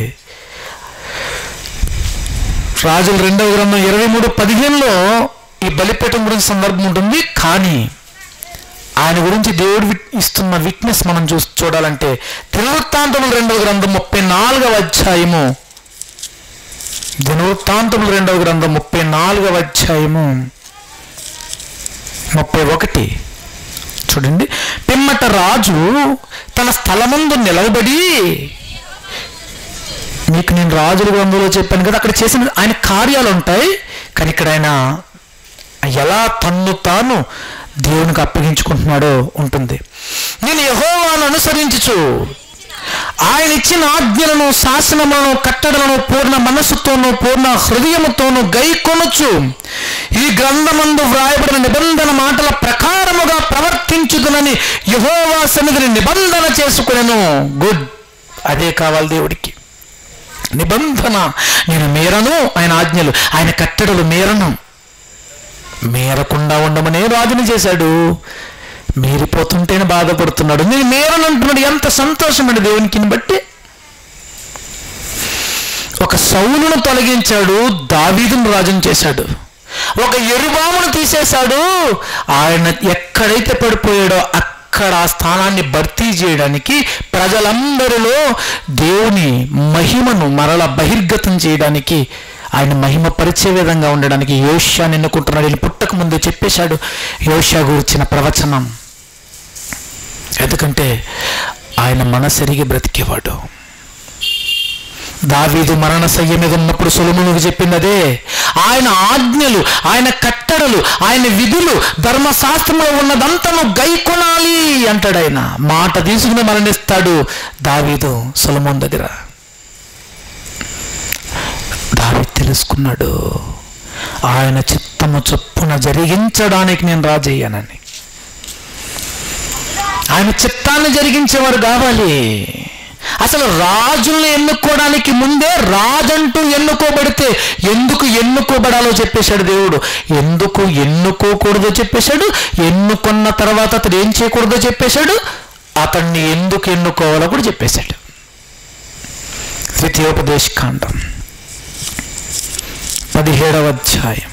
రాజుల రెండవ గ్రంథం ఇరవై మూడు పదిహేనులో ఈ బలిపీఠం గురించి సందర్భం ఉంటుంది కానీ ఆయన గురించి దేవుడు విట్- ఇస్తున్న విట్నెస్ మనం చూసి చూడాలంటే దినవృత్తాంతములు రెండవ గ్రంథం ముప్పై నాలుగవ అధ్యాయము దినవృత్తాంతములు రెండవ గ్రంథం ముప్పై నాలుగవ అధ్యాయము ముప్పై ఒకటి చూడండి పిమ్మట రాజు తన స్థలమందు నిలవబడి మీకు నేను రాజుల గ్రంథంలో చెప్పాను కదా అక్కడ చేసిన ఆయన కార్యాలు ఉంటాయి కానీ ఇక్కడ ఆయన ఎలా తన్ను తాను దేవునికి అప్పగించుకుంటున్నాడో ఉంటుంది నేను యహోవాను అనుసరించుచు ఆయన ఇచ్చిన ఆజ్ఞలను శాసనములను కట్టడలను పూర్ణ మనస్సుతోనూ పూర్ణ హృదయముతోనూ గైకొనొచ్చు ఈ గ్రంథమందు వ్రాయబడిన నిబంధన మాటల ప్రకారముగా ప్రవర్తించుదునని యహోవా సన్నిధిని నిబంధన చేసుకునేను గుడ్ అదే కావాలి దేవుడికి నిబంధన నేను మేరను ఆయన ఆజ్ఞలు ఆయన కట్టడలు మేరను మేరకుండా ఉండమనే రాజుని చేశాడు మీరిపోతుంటేనే బాధపడుతున్నాడు నేను మేరను అంటున్నాడు ఎంత సంతోషం అండి దేవునికి బట్టి ఒక సౌలును తొలగించాడు దావీదును రాజును చేశాడు ఒక ఎరుబామును తీసేశాడు ఆయన ఎక్కడైతే పడిపోయాడో అక్కడ ఆ స్థానాన్ని భర్తీ చేయడానికి ప్రజలందరిలో దేవుని మహిమను మరల బహిర్గతం చేయడానికి ఆయన మహిమ పరిచే విధంగా ఉండడానికి యోష్యాన్ని ఎన్నుకుంటున్నాడు వీళ్ళు పుట్టక ముందు చెప్పేశాడు యోష్యా గురించిన ప్రవచనం ఎందుకంటే ఆయన మనసెరిగి బ్రతికేవాడు దావీదు మరణ శయ్య మీద ఉన్నప్పుడు సొలమునుకు చెప్పింది అదే ఆయన ఆజ్ఞలు ఆయన కట్టడలు ఆయన విధులు ధర్మశాస్త్రంలో ఉన్నదంతను గైకొనాలి అంటాడు ఆయన మాట తీసుకుని మరణిస్తాడు దావీదు సొలమోన్ దగ్గర దావి తెలుసుకున్నాడు ఆయన చిత్తము చొప్పున జరిగించడానికి నేను రాజయ్యానని ఆయన చిత్తాన్ని జరిగించేవారు కావాలి అసలు రాజుల్ని ఎన్నుకోవడానికి ముందే రాజంటూ ఎన్నుకోబడితే ఎందుకు ఎన్నుకోబడాలో చెప్పేశాడు దేవుడు ఎందుకు ఎన్నుకోకూడదో చెప్పేశాడు ఎన్నుకున్న తర్వాత అతడు ఏం చేయకూడదో చెప్పేశాడు అతన్ని ఎందుకు ఎన్నుకోవాలో కూడా చెప్పేశాడు ద్వితీయోపదేశ కాండం పదిహేడవ అధ్యాయం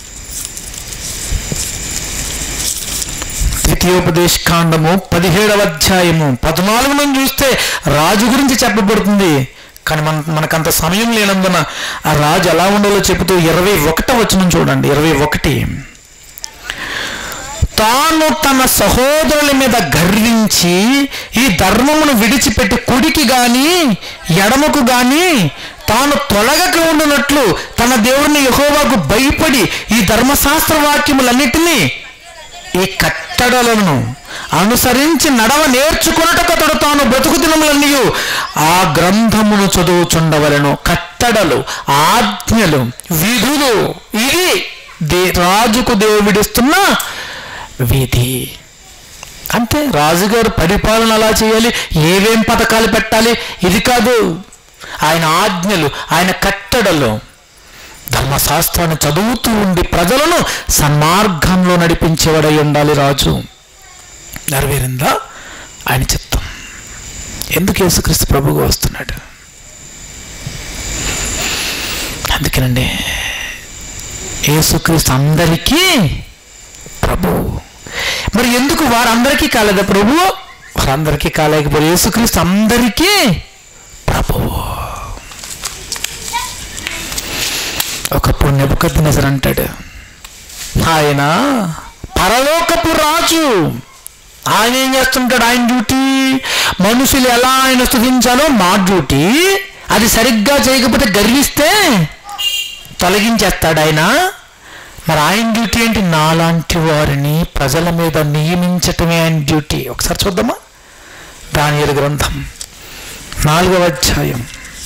ద్వితీయోపదేశ కాండము పదిహేడవ అధ్యాయము పద్నాలుగు నుంచి చూస్తే రాజు గురించి చెప్పబడుతుంది కానీ మన మనకంత సమయం లేనందున ఆ రాజు ఎలా ఉండాలో చెబుతూ ఇరవై ఒకటో వచనం చూడండి ఇరవై ఒకటి తాను తన సహోదరుల మీద గర్వించి ఈ ధర్మమును విడిచిపెట్టి కుడికి గాని ఎడమకు గాని తాను తొలగక ఉండునట్లు తన దేవుని యహోవాకు భయపడి ఈ ధర్మశాస్త్ర వాక్యములన్నిటినీ ఈ కట్టడలను అనుసరించి నడవ నేర్చుకున్నటకతడు తాను బ్రతుకు దినములన్నీ ఆ గ్రంథమును చదువుచుండవలను కట్టడలు ఆజ్ఞలు విధులు ఇది దే రాజుకు దేవుడిస్తున్న విధి అంటే రాజుగారు పరిపాలన అలా చేయాలి ఏవేం పథకాలు పెట్టాలి ఇది కాదు ఆయన ఆజ్ఞలు ఆయన కట్టడలు ధర్మశాస్త్రాన్ని చదువుతూ ఉండి ప్రజలను సన్మార్గంలో నడిపించేవాడై ఉండాలి రాజు నెరవేరిందా ఆయన చిత్తం ఎందుకు యేసుక్రీస్తు ప్రభుగా వస్తున్నాడు అందుకేనండి యేసుక్రీస్తు అందరికీ ప్రభు మరి ఎందుకు వారందరికీ కాలేదా ప్రభు వారందరికీ కాలేకపోతే యేసుక్రీస్తు అందరికీ ప్రభువు ఒకప్పుడు నెబుకద్నెజర్ అంటాడు ఆయన పరలోకపు రాజు ఆయన ఏం చేస్తుంటాడు ఆయన డ్యూటీ మనుషులు ఎలా ఆయన స్థుతించాలో మా డ్యూటీ అది సరిగ్గా చేయకపోతే గర్విస్తే తొలగించేస్తాడు ఆయన మరి ఆయన డ్యూటీ ఏంటి నాలాంటి వారిని ప్రజల మీద నియమించటమే ఆయన డ్యూటీ ఒకసారి చూద్దామా దాని గ్రంథం నాలుగవ అధ్యాయం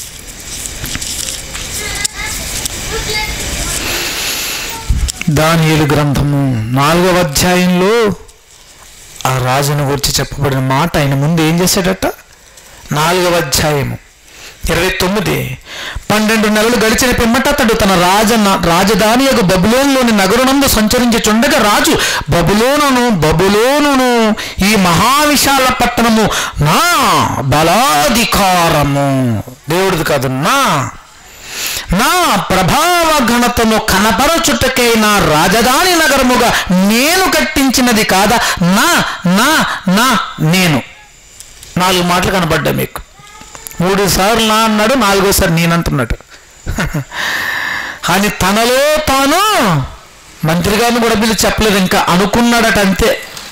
దానియేలు గ్రంథము నాలుగవ అధ్యాయంలో ఆ రాజును గురించి చెప్పబడిన మాట ఆయన ముందు ఏం చేశాడట నాలుగవ అధ్యాయము ఇరవై తొమ్మిది పన్నెండు నెలలు గడిచిన పిమ్మట అతడు తన రాజ రాజధాని యొక్క బబులోనులోని నగరునందు సంచరించుచుండగా రాజు బబులోనును బబులోనును ఈ మహావిశాల పట్టణము నా బలాధికారము దేవుడిది కాదు నా నా ప్రభావ ఘనతను కనపరచుటకై నా రాజధాని నగరముగా నేను కట్టించినది కాదా నా నా నా నేను నాలుగు మాటలు కనబడ్డా మీకు మూడు సార్లు నా అన్నాడు నాలుగోసారి నేనంటున్నాడు అని తనలో తాను మంత్రి గారిని కూడా పిలిచి చెప్పలేదు ఇంకా అనుకున్నాడట అంతే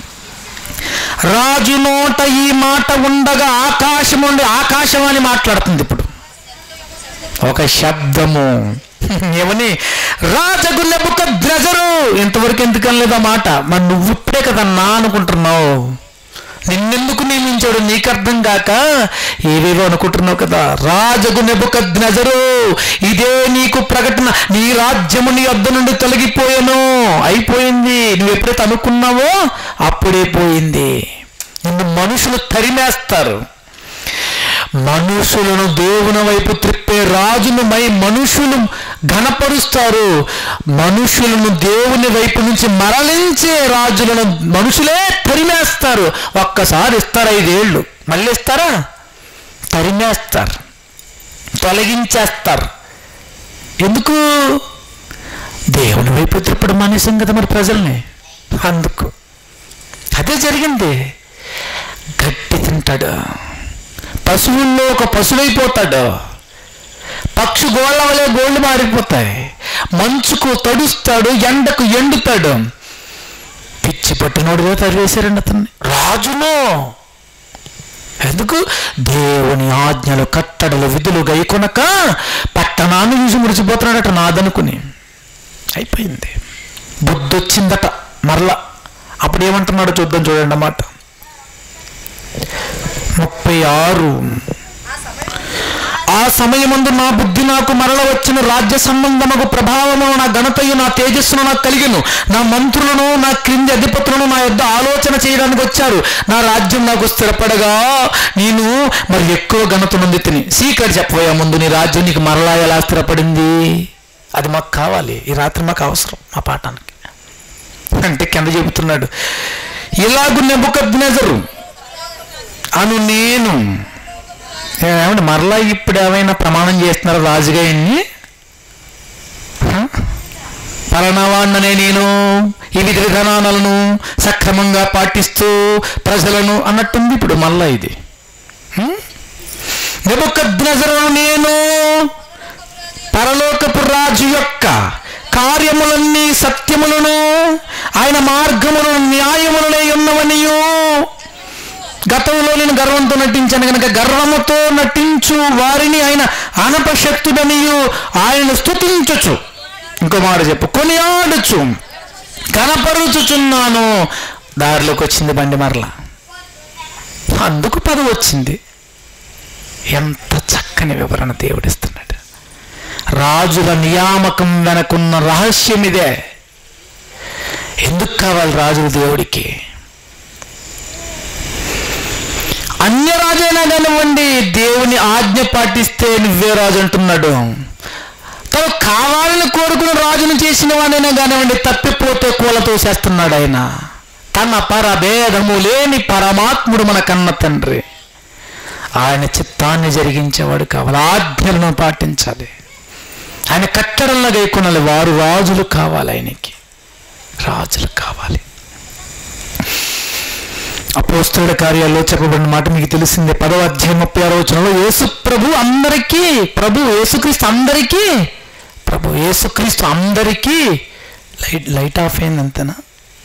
రాజు నోట ఈ మాట ఉండగా ఆకాశం ఉండి ఆకాశం అని మాట్లాడుతుంది ఇప్పుడు ఒక శబ్దము ఏమని రాజగు నెబుక ద్రజరు ఇంతవరకు ఎందుకు అనలేదు ఆ మాట మరి నువ్వు ఇప్పుడే కదా నా అనుకుంటున్నావు నిన్నెందుకు నియమించాడు నీకు అర్థం కాక ఏవేవో అనుకుంటున్నావు కదా రాజగు నెబుక ద్రజరు ఇదే నీకు ప్రకటన నీ రాజ్యము నీ వద్ద నుండి తొలగిపోయాను అయిపోయింది నువ్వు ఎప్పుడైతే అనుకున్నావో అప్పుడే పోయింది నిన్ను మనుషులు తరిమేస్తారు మనుషులను దేవుని వైపు త్రిప్పే రాజును మై మనుషులు ఘనపరుస్తారు మనుషులను దేవుని వైపు నుంచి మరలించే రాజులను మనుషులే తరిమేస్తారు ఒక్కసారి ఇస్తారు ఐదేళ్ళు మళ్ళీ ఇస్తారా తరిమేస్తారు తొలగించేస్తారు ఎందుకు దేవుని వైపు త్రిప్పడం మానేసాం కదా మరి ప్రజల్ని అందుకు అదే జరిగింది గట్టి తింటాడు పశువుల్లో ఒక పశువైపోతాడు పక్షి గోళ్ళ వలె గోళ్ళు మారిపోతాయి మంచుకు తడుస్తాడు ఎండకు ఎండుతాడు పిచ్చి పట్టినోడుగా తరివేశారండి అతన్ని రాజును ఎందుకు దేవుని ఆజ్ఞలు కట్టడలు విధులు గైకొనక పట్టణాన్ని చూసి మురిసిపోతున్నాడట నాదనుకుని అయిపోయింది బుద్ధి వచ్చిందట మరలా అప్పుడు ఏమంటున్నాడో చూద్దాం చూడండి అన్నమాట ముప్పై ఆరు ఆ సమయమందు నా బుద్ధి నాకు మరల వచ్చిన రాజ్య సంబంధముకు ప్రభావము నా ఘనతయు నా తేజస్సును నాకు కలిగను నా మంత్రులను నా క్రింది అధిపతులను నా యొద్ద ఆలోచన చేయడానికి వచ్చారు నా రాజ్యం నాకు స్థిరపడగా నేను మరి ఎక్కువ ఘనత నుండి తిని సీక్రెట్ చెప్పబోయా ముందు నీ రాజ్యం నీకు మరలా ఎలా స్థిరపడింది అది మాకు కావాలి ఈ రాత్రి మాకు అవసరం మా పాఠానికి అంటే కింద చెబుతున్నాడు ఇలాగు నెబుకద్నెజరు అను నేను ఏమంటే మరలా ఇప్పుడు ఏమైనా ప్రమాణం చేస్తున్నారు రాజుగా ఇన్ని హ? పలనవాణ్ణనే నేను ఈ విధి విధానాలను సక్రమంగా పాటిస్తూ ప్రజలను అన్నట్టుంది ఇప్పుడు మళ్ళా ఇది నెబుకద్నెజరును నేను పరలోకపు రాజు యొక్క కార్యములన్నీ సత్యములను ఆయన మార్గములను న్యాయములనే ఉన్నవనియు గతంలో నేను గర్వంతో నటించాను కనుక గర్వముతో నటించు వారిని ఆయన అనపశక్తుడనియు ఆయన స్తుతించచ్చు ఇంకో మాట చెప్పు కొనియాడచ్చు కనపరుచుచున్నాను దారిలోకి వచ్చింది బండి మరలా అందుకు పదవి వచ్చింది ఎంత చక్కని వివరణ దేవుడిస్తున్నాడు రాజుల నియామకం వెనకున్న రహస్యం ఇదే ఎందుకు కావాలి రాజులు దేవుడికి అన్య రాజైనా కానివ్వండి దేవుని ఆజ్ఞ పాటిస్తే నువ్వే రాజు అంటున్నాడు తను కావాలని కోరుకుని రాజును చేసిన వాడైనా కానివ్వండి తప్పిపోతే కూలతో చేస్తున్నాడు ఆయన తన పరభేదము లేని పరమాత్ముడు మన కన్న తండ్రి ఆయన చిత్తాన్ని జరిగించేవాడు కావాలి ఆజ్ఞలను పాటించాలి ఆయన కట్టడల్లో గైకొనాలి వారు రాజులు కావాలి ఆయనకి రాజులు కావాలి అపోస్తుల కార్యాల్లో చెప్పబడిన మాట మీకు తెలిసిందే పదవ అధ్యాయం ముప్పై ఆరో వచనంలో యేసు ప్రభు అందరికీ ప్రభు యేసుక్రీస్తు అందరికీ ప్రభు యేసుక్రీస్తు అందరికీ లైట్ లైట్ ఆఫ్ అయింది అంతేనా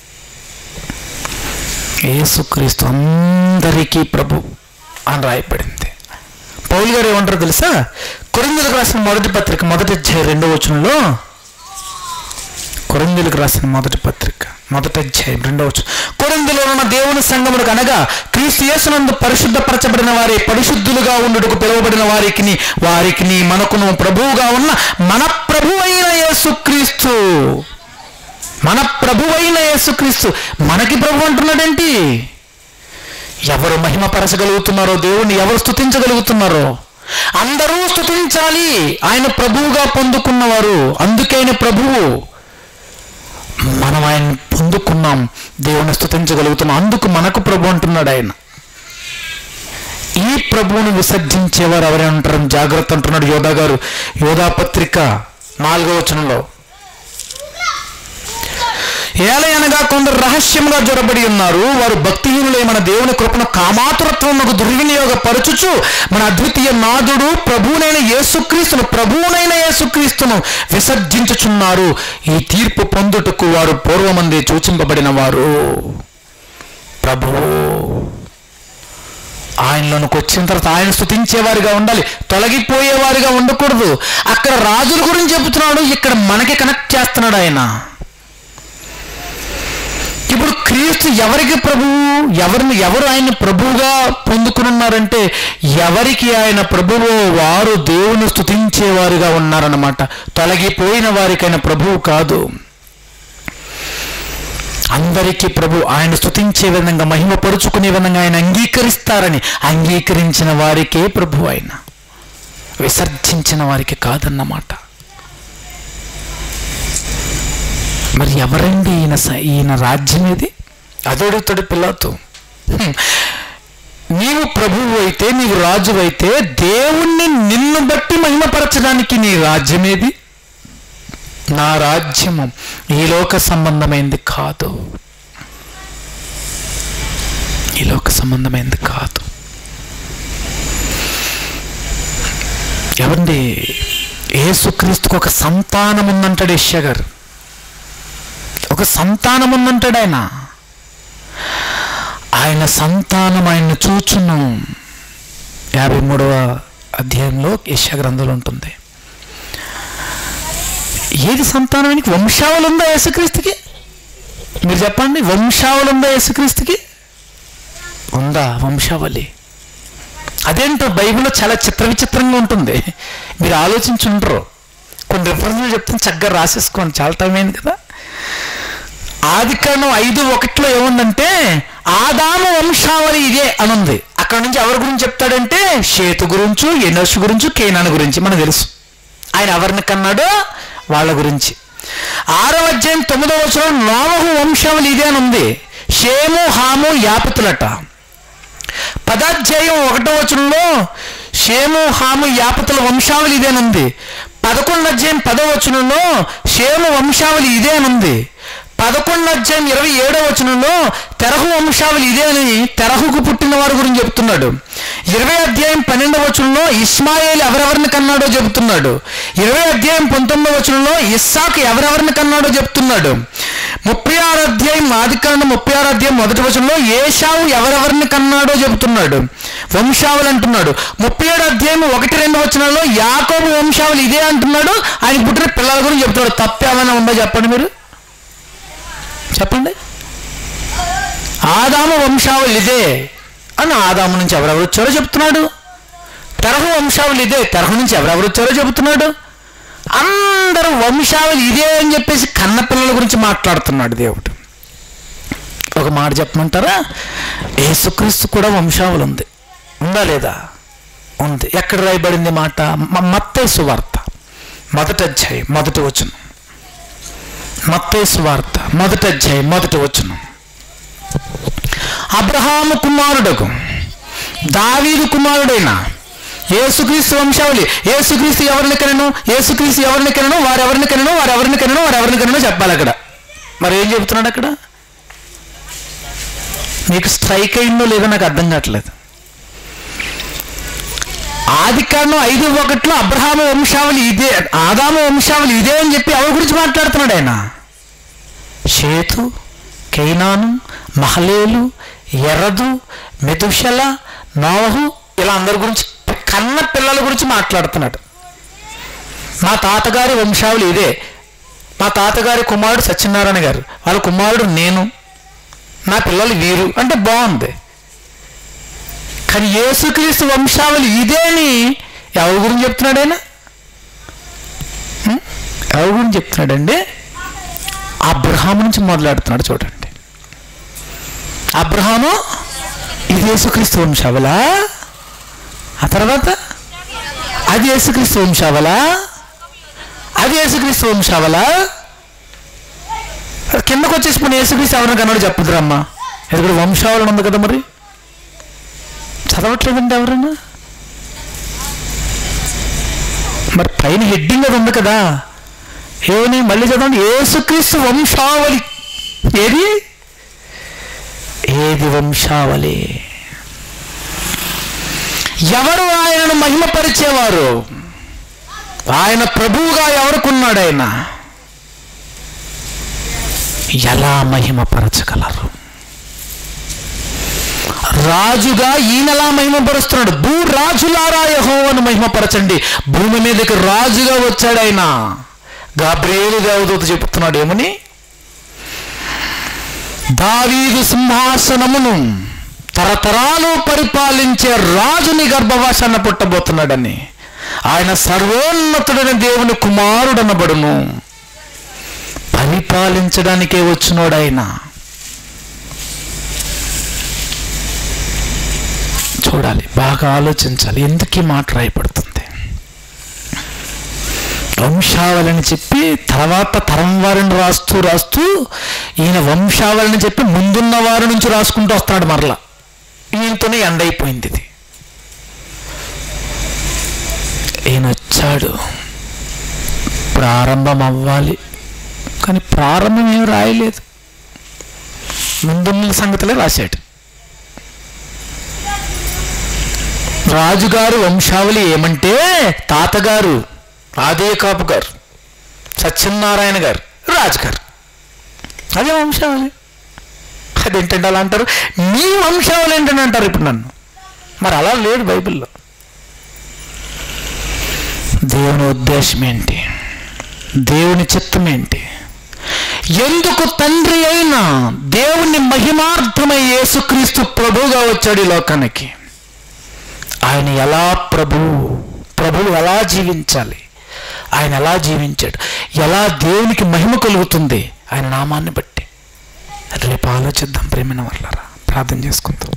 యేసుక్రీస్తు అందరికీ ప్రభు అని రాయబడింది పౌలు గారు ఏమంటారు తెలుసా కొరిందులకు రాసిన మొదటి పత్రిక మొదటి అధ్యాయం రెండో వచనంలో కొరిందులకు రాసిన మొదటి పత్రిక మొదటి అధ్యాయం రెండవ వచనం కొరిందులో ఉన్న దేవుని సంగములకు అనగా క్రీస్తు యేసునందు పరిశుద్ధపరచబడిన వారి పరిశుద్ధులుగా ఉండుటకు పిలువబడిన వారికి వారికి మనకును ప్రభువుగా ఉన్న మన ప్రభు అయిన యేసుక్రీస్తు మన ప్రభు అయిన యేసుక్రీస్తు మనకి ప్రభు అంటున్నాడేంటి ఎవరు మహిమపరచగలుగుతున్నారో దేవుణ్ణి ఎవరు స్తుతించగలుగుతున్నారో అందరూ స్తుతించాలి ఆయన ప్రభువుగా పొందుకున్నవారు అందుకే ఆయన ప్రభువు మనం ఆయన పొందుకున్నాం దేవుని స్తుతించగలుగుతున్నాం అందుకు మనకు ప్రభు అంటున్నాడు ఆయన ఈ ప్రభువును విసర్జించేవారు ఎవరైనా ఉంటారు జాగ్రత్త అంటున్నాడు యోధా గారు యోధా పత్రిక నాలుగో వచనంలో ఏలయనగా కొందరు రహస్యంగా జొరబడి ఉన్నారు వారు భక్తిహీనులై మన దేవుని కృపను కామాతురత్వముకు దుర్వినియోగపరచుచు మన అద్వితీయ నాదుడు ప్రభువునైన యేసుక్రీస్తును ప్రభువునైన యేసుక్రీస్తును విసర్జించుచున్నారు ఈ తీర్పు పొందుటకు వారు పూర్వమంది సూచింపబడిన వారు ప్రభువు ఆయనలోనికి వచ్చిన తర్వాత ఆయన స్థుతించేవారిగా ఉండాలి తొలగిపోయేవారిగా ఉండకూడదు అక్కడ రాజుల గురించి చెబుతున్నాడు ఇక్కడ మనకి కనెక్ట్ చేస్తున్నాడు ఆయన ఇప్పుడు క్రీస్తు ఎవరికి ప్రభువు ఎవరిని ఎవరు ఆయన ప్రభువుగా పొందుకున్నారంటే ఎవరికి ఆయన ప్రభువు వారు దేవుని స్థుతించేవారుగా ఉన్నారన్నమాట తొలగిపోయిన వారికైన ప్రభువు కాదు అందరికీ ప్రభు ఆయన స్థుతించే విధంగా మహిమపరుచుకునే విధంగా ఆయన అంగీకరిస్తారని అంగీకరించిన వారికే ప్రభు ఆయన విసర్జించిన వారికి కాదన్నమాట మరి ఎవరండి ఈయన స- ఈయన రాజ్యం ఏది అదడుగుతాడు పిల్లతో హ్మ్. నీవు ప్రభువు అయితే నీవు రాజు అయితే దేవుణ్ణి నిన్ను బట్టి మహిమపరచడానికి నీ రాజ్యం ఏది నా రాజ్యము ఈ లోక సంబంధమైంది కాదు ఈ లోక సంబంధమైంది కాదు ఎవండి ఏసుక్రీస్తుకు ఒక సంతానం ఉందంటాడు యెషయా గారు ఒక సంతానం ఉందంటాడు ఆయన ఆయన సంతానం ఆయన్ని చూచున్నాం యాభై మూడవ అధ్యాయంలో యశా గ్రంథంలో ఉంటుంది ఏది సంతానానికి వంశావళి ఉందా యేసుక్రీస్తుకి మీరు చెప్పండి వంశావళి ఉందా యేసుక్రీస్తుకి ఉందా వంశావళి అదేంటో బైబిల్లో చాలా చిత్ర విచిత్రంగా ఉంటుంది మీరు ఆలోచించుంటారు కొన్ని రిఫరెన్స్లు చెప్తే చక్కగా రాసేసుకోండి చాలా టైం అయింది కదా ఆది కాండం ఐదు ఒకటిలో ఏముందంటే ఆదాము వంశావళి ఇదే అని ఉంది అక్కడ నుంచి ఎవరి గురించి చెప్తాడంటే షేతు గురించి ఎనోషు గురించి కేనాను గురించి మనకు తెలుసు ఆయన ఎవరిని కన్నాడో వాళ్ళ గురించి ఆరవ అధ్యాయం తొమ్మిదవ వచనం నోవహు వంశావళి ఇదే అని ఉంది షేము హాము యాపతులట పదాధ్యాయం ఒకటో వచనంలో షేము హాము యాపతుల వంశావళి ఇదేనుంది పదకొండు అధ్యాయం పదో వచనంలో షేము వంశావళి ఇదే అని ఉంది పదకొండు అధ్యాయం ఇరవై ఏడో వచనంలో తెరహు వంశావళి ఇదే అని తెరహుకు పుట్టిన వారి గురించి చెప్తున్నాడు ఇరవై అధ్యాయం పన్నెండవ వచనంలో ఇస్మాయిల్ ఎవరెవరిని కన్నాడో చెబుతున్నాడు ఇరవై అధ్యాయం పంతొమ్మిదవ వచనంలో ఇస్సాక్ ఎవరెవరిని కన్నాడో చెప్తున్నాడు ముప్పై ఆరు అధ్యాయం ఆదికాండ ముప్పై ఆరు అధ్యాయం మొదటి వచనంలో ఏషావు ఎవరెవరిని కన్నాడో చెబుతున్నాడు వంశావళి అంటున్నాడు ముప్పై ఏడు అధ్యాయం ఒకటి రెండు వచనాల్లో యాకోబు వంశావళి ఇదే అంటున్నాడు ఆయన పుట్టిన పిల్లల గురించి చెప్తున్నాడు తప్పు ఏమైనా ఉందో చెప్పండి మీరు చెప్పండి ఆదాము వంశావళి ఇదే అని ఆదాము నుంచి ఎవరెవరు వచ్చారో చెప్తున్నాడు తెరహు వంశావళి ఇదే తెరహు నుంచి ఎవరెవరు వచ్చారో చెబుతున్నాడు అందరూ వంశావళి ఇదే అని చెప్పేసి కన్న పిల్లల గురించి మాట్లాడుతున్నాడు దేవుడు ఒక మాట చెప్పమంటారా యేసుక్రీస్తు కూడా వంశావళి ఉంది ఉందా లేదా ఉంది ఎక్కడ రాయబడింది మాట మ- మత్తయి వార్త మొదటి అధ్యాయం మొదటి వచనం మత్తయి వార్త మొదటి అధ్యాయం మొదటి వచనం అబ్రహాము కుమారుడకు దావీదు కుమారుడైన యేసుక్రీస్తు వంశావళి యేసుక్రీస్తు ఎవరిని కనను యేసుక్రీస్తు ఎవరిని కనను వారెవరిని కనను వారెవరిని కనను వారెవరిని కనను చెప్పాలి అక్కడ మరి ఏం చెబుతున్నాడు అక్కడ మీకు స్ట్రైక్ అయిందో లేదో నాకు అర్థం కావట్లేదు ఆది కాండం ఐదు ఒకటిలో అబ్రహాము వంశావళి ఇదే ఆదాము వంశావళి ఇదే అని చెప్పి ఎవరి గురించి మాట్లాడుతున్నాడు ఆయన షేతు కైనాను మహలేలు ఎర్రదు మెదుషల నోహు ఇలా అందరి గురించి కన్న పిల్లల గురించి మాట్లాడుతున్నాడు మా తాతగారి వంశావళి ఇదే మా తాతగారి కుమారుడు సత్యనారాయణ గారు వాళ్ళ కుమారుడు నేను నా పిల్లలు వీరు అంటే బాగుంది కానీ యేసుక్రీస్తు వంశావళి ఇదే అని ఎవరి గురించి చెప్తున్నాడు ఆయన హ్మ్? ఎవరి గురించి చెప్తున్నాడండి అబ్రహాము నుంచి మొదలెడుతున్నాడు చూడండి అబ్రహాము ఇది యేసుక్రీస్తు వంశావలా ఆ తర్వాత అది యేసుక్రీస్తు వంశావలా అది యేసుక్రీస్తు వంశావలా అది కిందకు వచ్చేసి మన యేసుక్రీస్తు ఎవరిని కన్నాడు చెప్పుదురమ్మా ఇక్కడ వంశావళి ఉంది కదా మరి చదవట్లేదండి ఎవరన్నా మరి పైన హెడ్డింగ్ అది ఉంది కదా ఏమని మళ్ళీ చదవండి యేసుక్రీస్తు వంశావళి ఏది ఏది వంశావళి ఎవరు ఆయనను మహిమపరిచేవారు ఆయన ప్రభువుగా ఎవరుకున్నాడు ఆయన ఎలా మహిమపరచగలరు రాజుగా ఈయనలా మహిమపరుస్తున్నాడు భూ రాజులారా యెహోవాను మహిమపరచండి భూమి మీదకి రాజుగా వచ్చాడు ఆయన గాబ్రేలు దేవదూత చెప్తున్నాడు ఏమని దావీదు సింహాసనమును తరతరాలు పరిపాలించే రాజుని గర్భవాసాన పుట్టబోతున్నాడని ఆయన సర్వోన్నతుడైన దేవుని కుమారుడనబడును పరిపాలించడానికే వచ్చినోడు ఆయన చూడాలి బాగా ఆలోచించాలి ఎందుకు ఈ మాట రాయబడుతుంది వంశావళిని చెప్పి తర్వాత తరం వారిని రాస్తూ రాస్తూ ఈయన వంశావళిని చెప్పి ముందున్న వారి నుంచి రాసుకుంటూ వస్తున్నాడు మరలా ఈయనతోనే ఎండ్ అయిపోయింది ఇది ఈయన వచ్చాడు ప్రారంభం అవ్వాలి కానీ ప్రారంభం ఏం రాయలేదు ముందున్న సంగతులే రాశాడు రాజుగారు వంశావళి ఏమంటే తాతగారు ఆదే కాపు గారు సత్యనారాయణ గారు రాజుగారు అదే వంశావళి అదేంటంటే అలా అంటారు మీ వంశావళి ఏంటని అంటారు ఇప్పుడు నన్ను మరి అలా లేదు బైబిల్లో దేవుని ఉద్దేశం ఏంటి దేవుని చిత్తం ఏంటి ఎందుకు తండ్రి అయిన దేవుని మహిమార్థమై యేసుక్రీస్తు ప్రభువుగా వచ్చాడు ఈ లోకానికి ఆయన ఎలా ప్రభు ప్రభువు ఎలా జీవించాలి ఆయన ఎలా జీవించాడు ఎలా దేవునికి మహిమ కలుగుతుంది ఆయన నామాన్ని బట్టి రేపు ఆలోచిద్దాం ప్రేమిన వాళ్ళరా ప్రార్థన చేసుకుందాం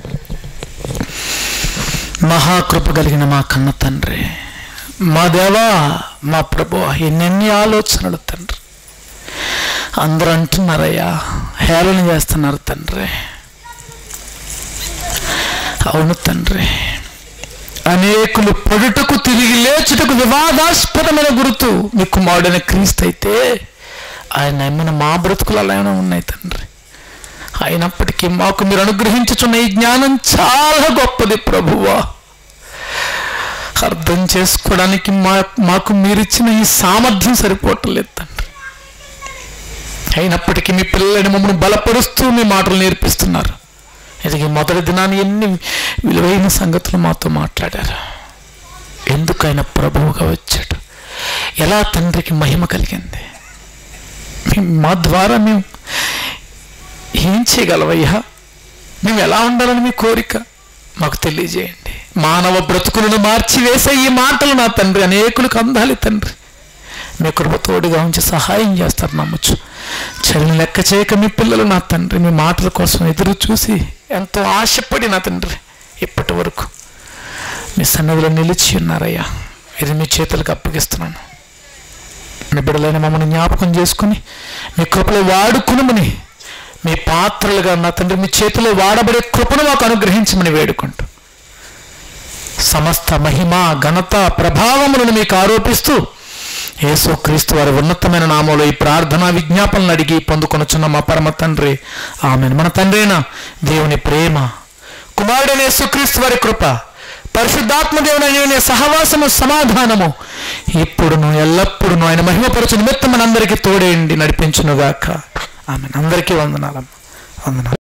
మహాకృప కలిగిన మా కన్న తండ్రి మా దేవా మా ప్రభు ఎన్నెన్ని ఆలోచనలు తండ్రి అందరూ అంటున్నారయ్యా హేళన చేస్తున్నారు తండ్రి అవును తండ్రి అనేకులు పడుటకు తిరిగి లేచుటకు వివాదాస్పదమైన గుర్తు మీ కుమారుడైన క్రీస్తు అయితే ఆయన ఏమైనా మా బ్రతుకులు అలా ఏమైనా ఉన్నాయి తండ్రి అయినప్పటికీ మాకు మీరు అనుగ్రహించుచున్న ఈ జ్ఞానం చాలా గొప్పది ప్రభువా అర్థం చేసుకోవడానికి మా మాకు మీరిచ్చిన ఈ సామర్థ్యం సరిపోవట్లేదు తండ్రి అయినప్పటికీ మీ పిల్లలని మమ్మల్ని బలపరుస్తూ మీ మాటలు నేర్పిస్తున్నారు ఇది మొదటి దినాన్ని ఎన్ని విలువైన సంగతులు మాతో మాట్లాడారు ఎందుకైనా ప్రభువుగా వచ్చాడు ఎలా తండ్రికి మహిమ కలిగింది మీ- మా ద్వారా మేము ఏం చేయగలవయ్యా మేము ఎలా ఉండాలని మీ కోరిక మాకు తెలియజేయండి మానవ బ్రతుకులను మార్చివేసే ఈ మాటలు నా తండ్రి అనేకులకు అందాలి తండ్రి మీ కృప తోడుగా ఉంచి సహాయం చేస్తారు నమ్మచ్చు చలిని లెక్క చేయక మీ పిల్లలు నా తండ్రి మీ మాటల కోసం ఎదురు చూసి ఎంతో ఆశపడి నా తండ్రి ఇప్పటి వరకు మీ సన్నిధిలో నిలిచి ఉన్నారయ్యా ఇది మీ చేతులకు అప్పగిస్తున్నాను మీ బిడ్డలైన మమ్మల్ని జ్ఞాపకం చేసుకుని మీ కృపలో వాడుకునమని మీ పాత్రలుగా నా తండ్రి మీ చేతిలో వాడబడే కృపను మాకు అనుగ్రహించమని వేడుకుంటూ సమస్త మహిమ ఘనత ప్రభావములను మీకు ఆరోపిస్తూ యేసు క్రీస్తు వారి ఉన్నతమైన నామంలో ఈ ప్రార్థన విజ్ఞాపనలు అడిగి పొందుకొనుచున్న మా పరమ తండ్రి ఆమె మన తండ్రైన దేవుని ప్రేమ కుమారుడైన యేసుక్రీస్తు వారి కృప పరిశుద్ధాత్మ దేవుని సహవాసము సమాధానము ఇప్పుడును ఎల్లప్పుడును ఆయన మహిమపరచు నిమిత్తం మనందరికీ తోడేయండి నడిపించునుగాక ఆమె అందరికీ వందనాలమ్మ వందనాలు